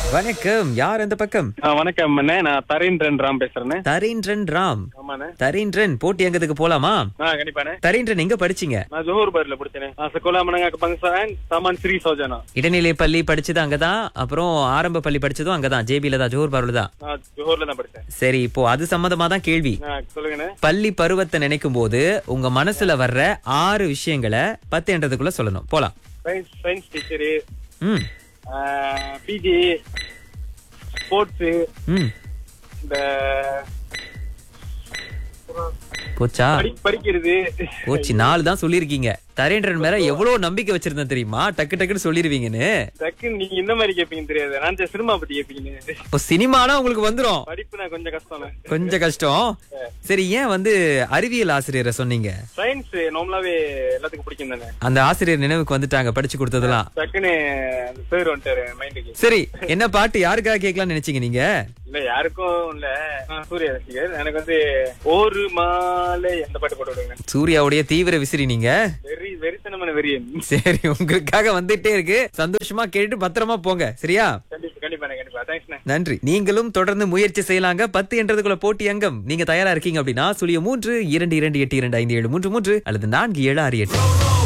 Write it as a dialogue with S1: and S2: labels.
S1: வணக்கம் யார் அந்த பக்கம்
S2: ஆ, வணக்கம் அண்ணே நான் தரீந்திரன் ராம் பேசுறேனே
S1: தரீந்திரன் ராம்
S2: ஆமாண்ணே
S1: தரீந்திரன் போட்டி அங்கத்துக்கு போலாமா
S2: ஆ கண்டிப்பாண்ணே
S1: தரீந்திரன் எங்க படிச்சீங்க
S2: நான் ஜோஹர் பார்ல படிச்சேனே ஆ சகோலா மனங்க பங்கசான் சாமான் ஸ்ரீ சௌஜனா
S1: இடைநிலை பள்ளி படிச்சது அங்கதான் அப்புறம் ஆரம்ப பள்ளி படிச்சதும் அங்கதான் ஜேபில தான் ஜோஹர் பார்ல தான்
S2: நான் ஜோஹர்ல தான் படிச்சேன்
S1: சரி இப்போ அது சம்பந்தமா தான் கேள்வி
S2: ஆ சொல்லுங்கண்ணே
S1: பள்ளி பருவத்தை நினைக்கும் போது உங்க மனசுல வர்ற ஆறு விஷயங்களை பத்து என்றதுக்குள்ள சொல்லணும் போலாம்
S2: சயின்ஸ் சயின்ஸ் டீச்சரு
S1: ம்
S2: பிஜி ஸ்போர்ட்ஸு
S1: ம்
S2: இந்த
S1: போச்சா
S2: படி படிக்கிறது
S1: போச்சு நாலு தான் சொல்லிருக்கீங்க தரேந்திரன் மேல எவ்வளவு நம்பிக்கை வச்சிருந்தேன் தெரியுமா டக்கு டக்குன்னு சொல்லிருவீங்கன்னு
S2: டக்குன்னு நீங்க இந்த மாதிரி கேப்பீங்கன்னு தெரியாது நான் இந்த சினிமா பத்தி கேப்பீங்கன்னு
S1: இப்போ சினிமானா உங்களுக்கு வந்துரும்
S2: படிப்புனா கொஞ்சம் கஷ்டம்
S1: கொஞ்சம் கஷ்டம் சரி ஏன் வந்து அறிவியல் ஆசிரியரை சொன்னீங்க
S2: சயின்ஸ் நார்மலாவே எல்லாத்துக்கும் பிடிக்கும் தானே
S1: அந்த ஆசிரியர் நினைவுக்கு வந்துட்டாங்க படிச்சு கொடுத்ததெல்லாம்
S2: டக்குன்னு அந்த பேர் வந்துட்டாரு மைண்டுக்கு
S1: சரி என்ன பாட்டு யாருக்காக கேட்கலாம்னு நினைச்சீங்க நீங்க
S2: இல்ல யாருக்கும் இல்ல நான் சூர்யா ரசிகர் எனக்கு வந்து ஒரு மாலை அந்த பாட்டு போட்டு விடுங்க
S1: சூர்யாவுடைய தீவிர விசிறி நீங்க
S2: வெறி வெறித்தனமான வெறியன்
S1: சரி உங்களுக்காக வந்துட்டே இருக்கு சந்தோஷமா கேட்டு பத்திரமா போங்க சரியா
S2: கண்டிப்பா கண்டிப்பா கண்டிப்பா தேங்க்ஸ்ண்ணே
S1: நன்றி நீங்களும் தொடர்ந்து முயற்சி செய்யலாங்க பத்து என்றதுக்குள்ள போட்டி அங்கம் நீங்க தயாரா இருக்கீங்க அப்படின்னா சுழிய மூன்று இரண்டு இரண்டு எட்டு இரண்டு ஐந்து ஏழு மூன்று மூன்று அல்லது நான்கு ஏழு ஆறு எட்டு